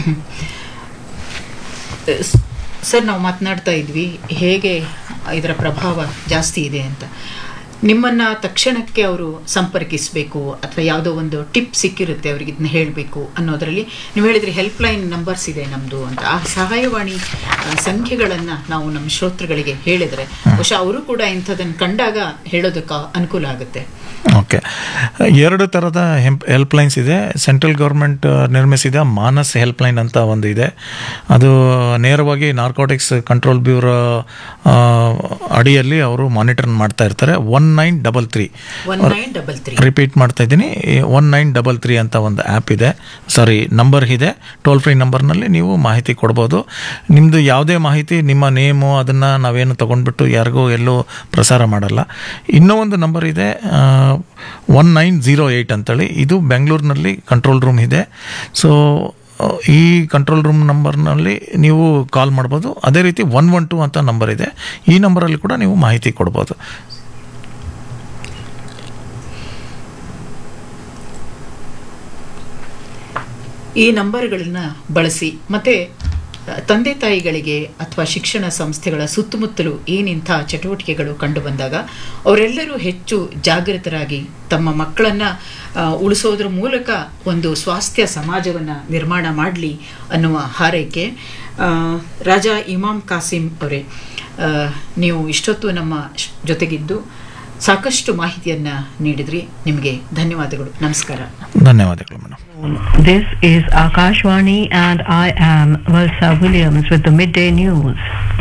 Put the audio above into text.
ಸ್- ಸರ್ ನಾವು ಮಾತನಾಡ್ತಾ ಇದ್ವಿ ಹೇಗೆ ಇದರ ಪ್ರಭಾವ ಜಾಸ್ತಿ ಇದೆ ಅಂತ ನಿಮ್ಮನ್ನ ತಕ್ಷಣಕ್ಕೆ ಅವರು ಸಂಪರ್ಕಿಸಬೇಕು ಅಥವಾ ಯಾವುದೋ ಒಂದು ಟಿಪ್ ಸಿಕ್ಕಿರುತ್ತೆ ಅವ್ರಿಗೆ ಇದನ್ನ ಹೇಳಬೇಕು ಅನ್ನೋದರಲ್ಲಿ ನೀವು ಹೇಳಿದ್ರಿ ಹೆಲ್ಪ್ ಲೈನ್ ನಂಬರ್ಸ್ ಇದೆ ನಮ್ಮದು ಅಂತ ಆ ಸಹಾಯವಾಣಿ ಆ, ಸಂಖ್ಯೆಗಳನ್ನು ನಾವು ನಮ್ಮ ಶ್ರೋತೃಗಳಿಗೆ ಹೇಳಿದರೆ ಬಹುಶಃ ಅವರು ಕೂಡ ಇಂಥದನ್ನು ಕಂಡಾಗ ಹೇಳೋದಕ್ಕೆ ಅನುಕೂಲ ಆಗುತ್ತೆ ಓಕೆ ಎರಡು ಥರದ ಹೆಂಪ್ ಹೆಲ್ಪ್ಲೈನ್ಸ್ ಇದೆ ಸೆಂಟ್ರಲ್ ಗೌರ್ಮೆಂಟ್ ನಿರ್ಮಿಸಿದ ಮಾನಸ್ ಹೆಲ್ಪ್ಲೈನ್ ಅಂತ ಒಂದು ಇದೆ ಅದು ನೇರವಾಗಿ ನಾರ್ಕೋಟಿಕ್ಸ್ ಕಂಟ್ರೋಲ್ ಬ್ಯೂರೋ ಆ, ಅಡಿಯಲ್ಲಿ ಅವರು ಮಾನಿಟರ್ ಮಾಡ್ತಾ ಇರ್ತಾರೆ one nine double three one nine double three repeat ಮಾಡ್ತಾ ಇದ್ದೀನಿ ಒನ್ ನೈನ್ ಡಬಲ್ ತ್ರೀ ಅಂತ ಒಂದು ಆ್ಯಪ್ ಇದೆ ಸಾರಿ ನಂಬರ್ ಇದೆ ಟೋಲ್ ಫ್ರೀ ನಂಬರ್ನಲ್ಲಿ ನೀವು ಮಾಹಿತಿ ಕೊಡ್ಬೋದು ನಿಮ್ಮದು ಯಾವುದೇ ಮಾಹಿತಿ ನಿಮ್ಮ ನೇಮು ಅದನ್ನು ನಾವೇನು ತೊಗೊಂಡ್ಬಿಟ್ಟು ಯಾರಿಗೂ ಎಲ್ಲೂ ಪ್ರಸಾರ ಮಾಡಲ್ಲ ಇನ್ನೂ ಒಂದು ನಂಬರ್ ಇದೆ ಒನ್ ನೈನ್ ಜೀರೋ ಏಯ್ಟ್ ಅಂತೇಳಿ ಇದು ಬೆಂಗಳೂರಿನಲ್ಲಿ ಕಂಟ್ರೋಲ್ ರೂಮ್ ಇದೆ ಸೊ ಈ ಕಂಟ್ರೋಲ್ ರೂಮ್ ನಂಬರ್ನಲ್ಲಿ ನೀವು ಕಾಲ್ ಮಾಡ್ಬೋದು ಅದೇ ರೀತಿ ಒನ್ ಒನ್ ಟು ಅಂತ ನಂಬರ್ ಇದೆ ಈ ನಂಬರಲ್ಲಿ ಕೂಡ ನೀವು ಮಾಹಿತಿ ಕೊಡ್ಬೋದು ಈ ನಂಬರ್ಗಳನ್ನ ಬಳಸಿ ಮತ್ತೆ ಅ, ತಂದೆ ತಾಯಿಗಳಿಗೆ ಅಥವಾ ಶಿಕ್ಷಣ ಸಂಸ್ಥೆಗಳ ಸುತ್ತಮುತ್ತಲೂ ಏನಿಂಥ ಚಟುವಟಿಕೆಗಳು ಕಂಡು ಬಂದಾಗ ಅವರೆಲ್ಲರೂ ಹೆಚ್ಚು ಜಾಗೃತರಾಗಿ ತಮ್ಮ ಮಕ್ಕಳನ್ನ ಆ, ಉಳಿಸೋದ್ರ ಮೂಲಕ ಒಂದು ಸ್ವಾಸ್ಥ್ಯ ಸಮಾಜವನ್ನು ನಿರ್ಮಾಣ ಮಾಡಲಿ ಅನ್ನುವ ಹಾರೈಕೆ ಆ, ರಾಜಾ ಇಮಾಮ್ ಕಾಸಿಂ ಅವರೇ ಆ, ನೀವು ಇಷ್ಟೊತ್ತು ನಮ್ಮ ಶ್- ಜೊತೆಗಿದ್ದು ಸಾಕಷ್ಟು ಮಾಹಿತಿಯನ್ನ ನೀಡಿದ್ರಿ ನಿಮಗೆ ಧನ್ಯವಾದಗಳು ನಮಸ್ಕಾರ ಧನ್ಯವಾದಗಳು madam This is Akashwani and I am Valsa Williams with the midday news.